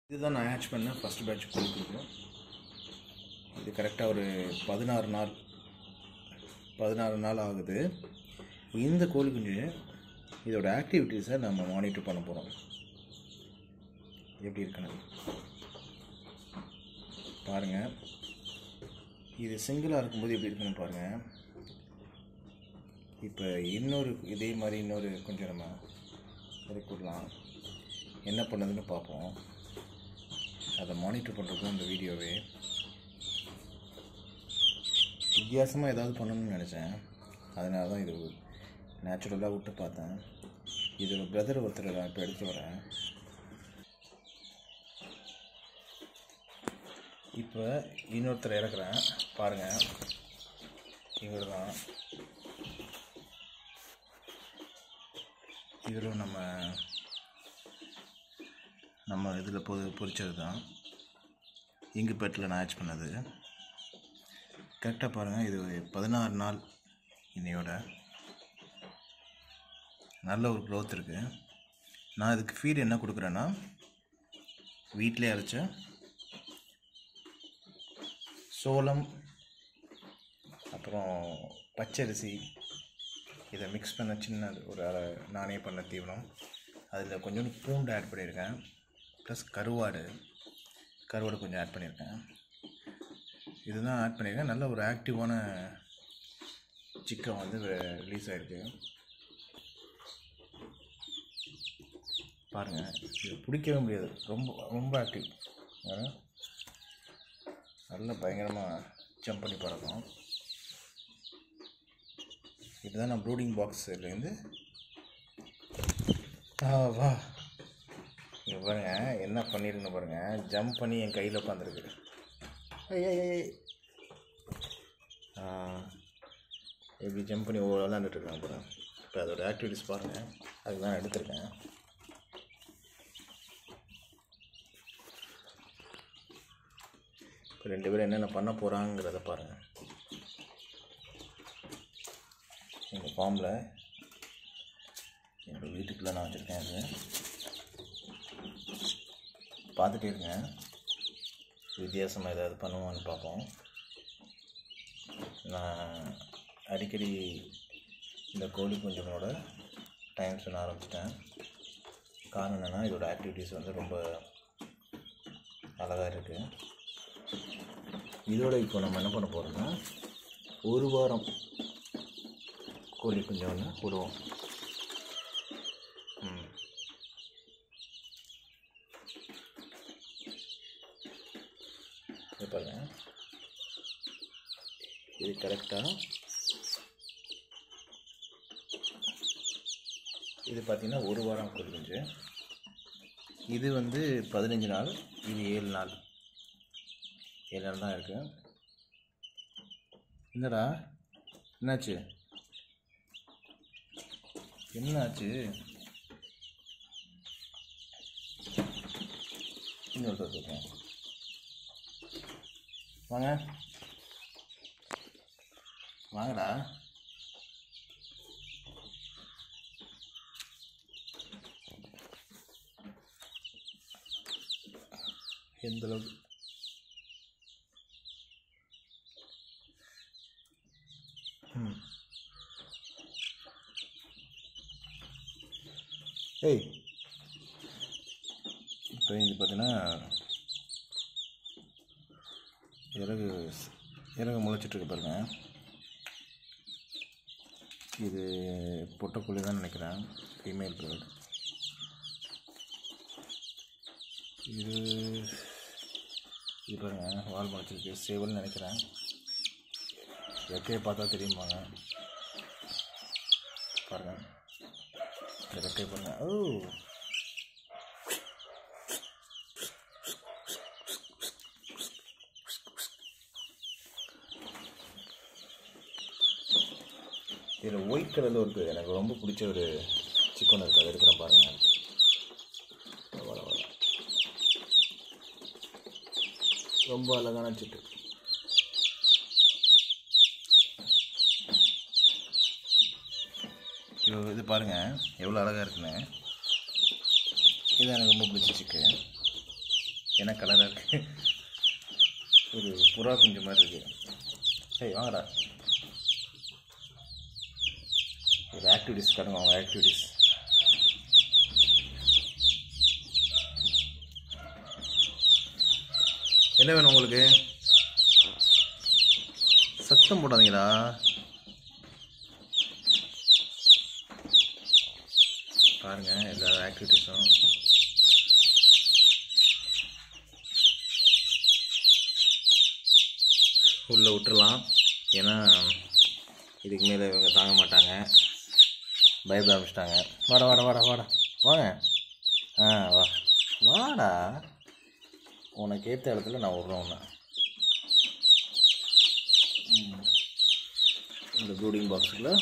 இதுதான் நான் ஹேட்ச் பண்ண ஃபஸ்ட் பேட்ச் கோழி குஞ்சும் இது கரெக்டாக ஒரு பதினாறு நாள் பதினாறு நாள் ஆகுது இந்த கோழி குஞ்சு இதோட ஆக்டிவிட்டீஸை நம்ம மானிட்டர் பண்ண போகிறோம் எப்படி இருக்குன்னு பாருங்கள் இது சிங்கிளாக இருக்கும்போது எப்படி இருக்குன்னு பாருங்கள் இப்போ இன்னொரு இதே மாதிரி இன்னொரு கொஞ்சம் நம்ம இறக்கி விடலாம் என்ன பண்ணுதுன்னு பார்ப்போம் அதை மானிட்டர் பண்ணுறதுக்கும் இந்த வீடியோவே வித்தியாசமாக ஏதாவது பண்ணணும்னு நினச்சேன் அதனால தான் இது நேச்சுரலாக விட்டு பார்த்தேன் இதோட பிரதர் ஒருத்தர் நான் இப்போ எடுத்து வரேன் இப்போ இன்னொருத்தர் இறக்குறேன் பாருங்கள் இவர் தான் இதில் நம்ம நம்ம இதில் பொ பொறிச்சது தான் இங்கு பெட்டில் நான் ஆச் பண்ணது கரெக்டாக பாருங்கள் இது ஒரு பதினாறு நாள் இன்னையோட நல்ல ஒரு க்ரோத் இருக்குது நான் இதுக்கு ஃபீட் என்ன கொடுக்குறேன்னா வீட்டிலே அரைச்ச சோளம் அப்புறம் பச்சரிசி இதை மிக்ஸ் பண்ண சின்ன ஒரு அரை நானே பண்ண தீவனம் அதில் கொஞ்சோண்டு பூண்டு ஆட் பண்ணியிருக்கேன் ப்ளஸ் கருவாடு கருவாடு கொஞ்சம் ஆட் பண்ணியிருக்கேன் இதுதான் ஆட் பண்ணியிருக்கேன் நல்ல ஒரு ஆக்டிவான சிக்கன் வந்து ரிலீஸ் ஆகிருக்கு பாருங்கள் இது பிடிக்கவே முடியாது ரொம்ப ரொம்ப ஆக்டிவ் நல்ல பயங்கரமாக ஜம்ப் பண்ணி பறக்கும் இதுதான் நான் ப்ரூடிங் பாக்ஸ்லேருந்து வா இங்கே பாருங்க என்ன பண்ணிருக்குன்னு பாருங்க ஜம்ப் பண்ணி என் கையில் உட்காந்துருக்கு எப்படி ஜம்ப் பண்ணி ஓ விளாண்டுட்டுருக்காங்க பாருங்க இப்போ அதோட ஆக்டிவிட்டிஸ் பாருங்கள் அதுக்கு தான் எடுத்திருக்கேன் இப்போ ரெண்டு பேரும் என்னென்ன பண்ண போகிறாங்கிறத பாருங்கள் எங்கள் ஃபார்மில் என்னோடய வீட்டுக்குள்ளே நான் வச்சுருக்கேன் அது பார்த்துட்டே இருங்க வித்தியாசமாக ஏதாவது பண்ணுவான்னு பார்ப்போம் நான் அடிக்கடி இந்த கோழி குஞ்சங்களோட டைம் ஸ்பெண்ட் ஆரம்பிச்சிட்டேன் காரணம் என்னென்னா இதோட ஆக்டிவிட்டீஸ் வந்து ரொம்ப அழகாக இருக்குது இதோட இப்போ நம்ம என்ன பண்ண போகிறோம்னா ஒரு வாரம் கோழி குஞ்சம் ஒன்று விடுவோம் ம் இது பாருங்க இது கரெக்டாக இது பார்த்திங்கன்னா ஒரு வாரம் கோழி குஞ்சு இது வந்து பதினஞ்சு நாள் இது ஏழு நாள் ஏழு நாள் தான் இருக்குது என்னடா என்னாச்சு என்னாச்சு இன்னொருத்தர் இருக்கேன் வாங்க வாங்கடா எந்த அளவுக்கு ம் ஏய் இப்போ இது பார்த்தீங்கன்னா இறகு இறகு முளைச்சிட்ருக்கு பாருங்க இது பொட்டைக்கோழி தான் நினைக்கிறேன் ஃபீமேல் பேர்டு இது இது பாருங்க வால் முளைச்சிருக்கு சேவல்னு நினைக்கிறேன் ரெக்கையை பார்த்தா தெரியுமாங்க பாருங்க இந்த ரெக்கை பாருங்க ஓ இதில் ஒயிட் கலரில் இருக்குது எனக்கு ரொம்ப பிடிச்ச ஒரு சிக்கன் இருக்குது அது இருக்கிற பாருங்கள் வர வர ரொம்ப அழகான சிட்டு இது இது பாருங்கள் எவ்வளோ அழகாக இருக்குன்னு இது எனக்கு ரொம்ப பிடிச்ச சிக்கு என்ன கலராக இருக்கு ஒரு புறா குஞ்சு மாதிரி இருக்கு சரி வாங்கடா ஒரு ஆக்டிவிட்டிஸ் காட்டுங்க அவங்க ஆக்டிவிட்டிஸ் என்ன வேணும் உங்களுக்கு சத்தம் போடாதீங்களா பாருங்க எல்லா ஆக்டிவிட்டீஸும் உள்ளே விட்டுறலாம் ஏன்னா இதுக்கு மேலே இவங்க தாங்க மாட்டாங்க பயப்பட ஆரம்பிச்சிட்டாங்க வாடா வாடா வாடா வாடா வாங்க ஆ வா வாடா உனக்கு ஏற்ற இடத்துல நான் விட்றேன் உன்னை ம். இந்த ப்ரூடிங் பாக்ஸில்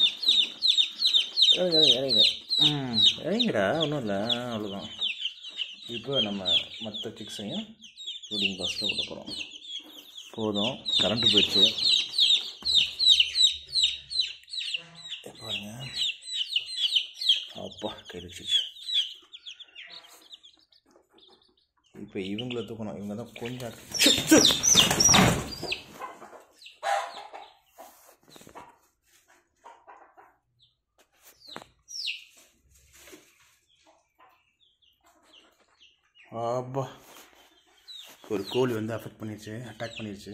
இறங்க இறங்க இறங்க ம் இறங்கிடா ஒன்றும் இல்லை அவ்வளோதான் இப்போ நம்ம மற்ற சிக்ஸையும் ப்ரூடிங் பாக்ஸில் விட போகிறோம் போதும் கரண்ட்டு போயிடுச்சு இங்க பாருங்க அப்பா கிடைச்சிச்சு இப்போ இவங்கள தூக்கணும் இவங்க தான் கொஞ்சம் அப்பா ஒரு கோழி வந்து அஃபெக்ட் பண்ணிடுச்சு அட்டாக் பண்ணிடுச்சு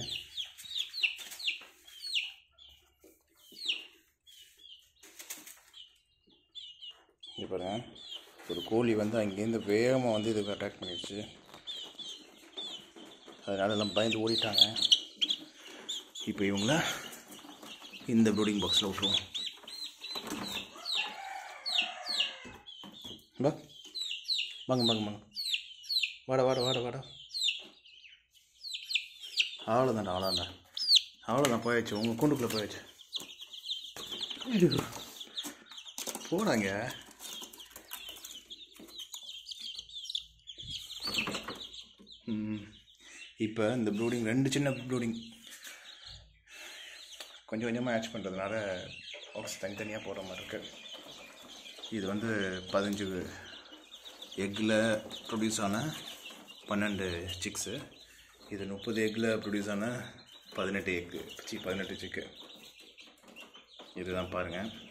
இங்கே பாருங்க ஒரு கோழி வந்து அங்கேருந்து வேகமாக வந்து இதுக்கு அட்டாக் பண்ணிடுச்சு அதனால எல்லாம் பயந்து ஓடிட்டாங்க இப்போ இவங்கள இந்த ப்ரூடிங் பாக்ஸில் விட்ருவோம் வா வாங்க வாங்க வாங்க வாடா வாடா வாடா வாடா அவ்வளோதான்டா அவ்வளோதான் அவ்வளோதான் போயாச்சு உங்கள் கூண்டுக்குள்ளே போயாச்சு ஐயோ. போடாங்க இப்போ இந்த ப்ரூடிங் ரெண்டு சின்ன ப்ரூடிங் கொஞ்சம் கொஞ்சமாக ஆட்ச் பண்ணுறதுனால பாக்ஸ் தனித்தனியாக போகிற மாதிரி இருக்குது இது வந்து பதினஞ்சு எக்கில் ப்ரொடியூஸ் ஆன பன்னெண்டு சிக்ஸு இது முப்பது எக்கில் ப்ரொடியூஸ் ஆன பதினெட்டு எக்கு சி பதினெட்டு சிக்கு இதுதான் பாருங்கள்